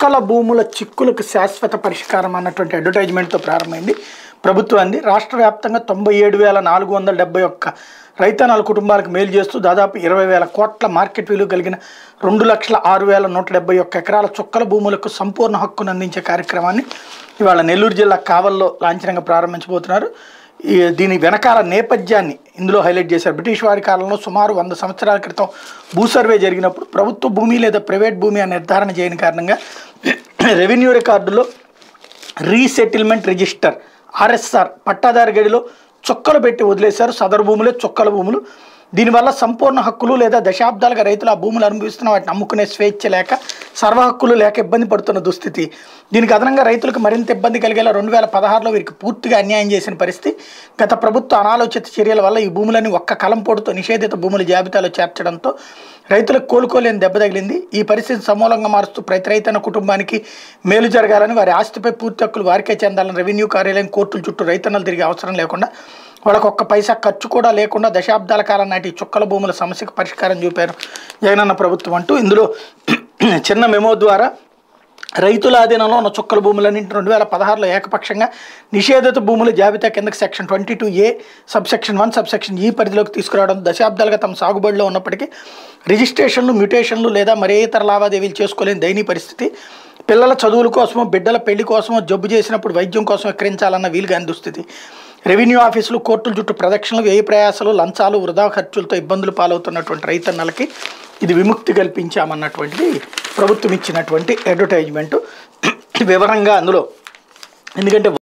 చొక్కల భూముల చిక్కులకు శాశ్వత పరిష్కారం అన్నటువంటి అడ్వర్టైజ్మెంట్తో ప్రారంభమైంది ప్రభుత్వాన్ని రాష్ట్ర వ్యాప్తంగా తొంభై ఏడు వేల నాలుగు వందల డెబ్బై ఒక్క రైతనాల కుటుంబాలకు మేలు చేస్తూ దాదాపు ఇరవై వేల కోట్ల మార్కెట్ విలువ కలిగిన రెండు లక్షల ఆరు వేల నూట డెబ్బై ఒక్క ఎకరాల చొక్కల భూములకు సంపూర్ణ హక్కును అందించే కార్యక్రమాన్ని ఇవాళ నెల్లూరు జిల్లా కావల్లో లాంఛనంగా ప్రారంభించబోతున్నారు ఈ దీని వెనకాల నేపథ్యాన్ని ఇందులో హైలైట్ చేశారు బ్రిటిష్ వారి కాలంలో సుమారు వంద సంవత్సరాల క్రితం భూ సర్వే జరిగినప్పుడు ప్రభుత్వ భూమి లేదా ప్రైవేట్ భూమి అని నిర్ధారణ చేయని కారణంగా రెవెన్యూ రికార్డులో రీసెటిల్మెంట్ రిజిస్టర్ ఆర్ఎస్ఆర్ పట్టాదారు గడిలో చొక్కలు పెట్టి వదిలేశారు సదరు భూములే చొక్కల భూములు దీనివల్ల సంపూర్ణ హక్కులు లేదా దశాబ్దాలుగా రైతులు ఆ భూములు అనుభవిస్తున్న వాటిని అమ్ముకునే స్వేచ్ఛ లేక సర్వ హక్కులు లేక ఇబ్బంది పడుతున్న దుస్థితి దీనికి అదనంగా రైతులకు మరింత ఇబ్బంది కలిగేలా రెండు వేల పదహారులో వీరికి పూర్తిగా అన్యాయం చేసిన పరిస్థితి గత ప్రభుత్వ అనాలోచిత చర్యల వల్ల ఈ భూములని ఒక్క కలంపోటుతో నిషేధిత భూముల జాబితాలో చేర్చడంతో రైతులకు కోలుకోలేని దెబ్బ తగిలింది ఈ పరిస్థితి సమూలంగా మారుస్తూ ప్రతి రైతన్న కుటుంబానికి మేలు జరగాలని వారి ఆస్తిపై పూర్తి హక్కులు వారికే చెందాలని రెవెన్యూ కార్యాలయం కోర్టుల చుట్టూ రైతన్నలు తిరిగే అవసరం లేకుండా వాళ్ళకు ఒక్క పైసా ఖర్చు కూడా లేకుండా దశాబ్దాల కాలం నాటి ఈ చుక్కల భూముల సమస్యకు పరిష్కారం చూపారు జగనన్న ప్రభుత్వం అంటూ ఇందులో చిన్న మెమో ద్వారా రైతుల ఆధీనంలో ఉన్న చుక్కల భూములన్నింటి రెండు వేల పదహారులో ఏకపక్షంగా నిషేధిత భూముల జాబితా కిందకి section twenty two A sub section one sub section ఈ పరిధిలోకి తీసుకురావడం దశాబ్దాలుగా తమ సాగుబడిలో ఉన్నప్పటికీ రిజిస్ట్రేషన్లు మ్యూటేషన్లు లేదా మరే ఇతర లావాదేవీలు చేసుకోలేని దయనీయ పరిస్థితి పిల్లల చదువుల కోసమో బిడ్డల పెళ్లి కోసమో జబ్బు చేసినప్పుడు వైద్యం కోసం ఎక్కరించాలన్న వీలుగాని దుస్థితి రెవెన్యూ ఆఫీసులు కోర్టుల చుట్టూ ప్రదక్షిణలు వ్యయ ప్రయాసాలు లంచాలు వృధా ఖర్చులతో ఇబ్బందులు పాలవుతున్నటువంటి రైతన్నలకి ఇది విముక్తి కల్పించామన్నటువంటిది ప్రభుత్వం ఇచ్చినటువంటి అడ్వర్టైజ్మెంట్ వివరంగా అందులో ఎందుకంటే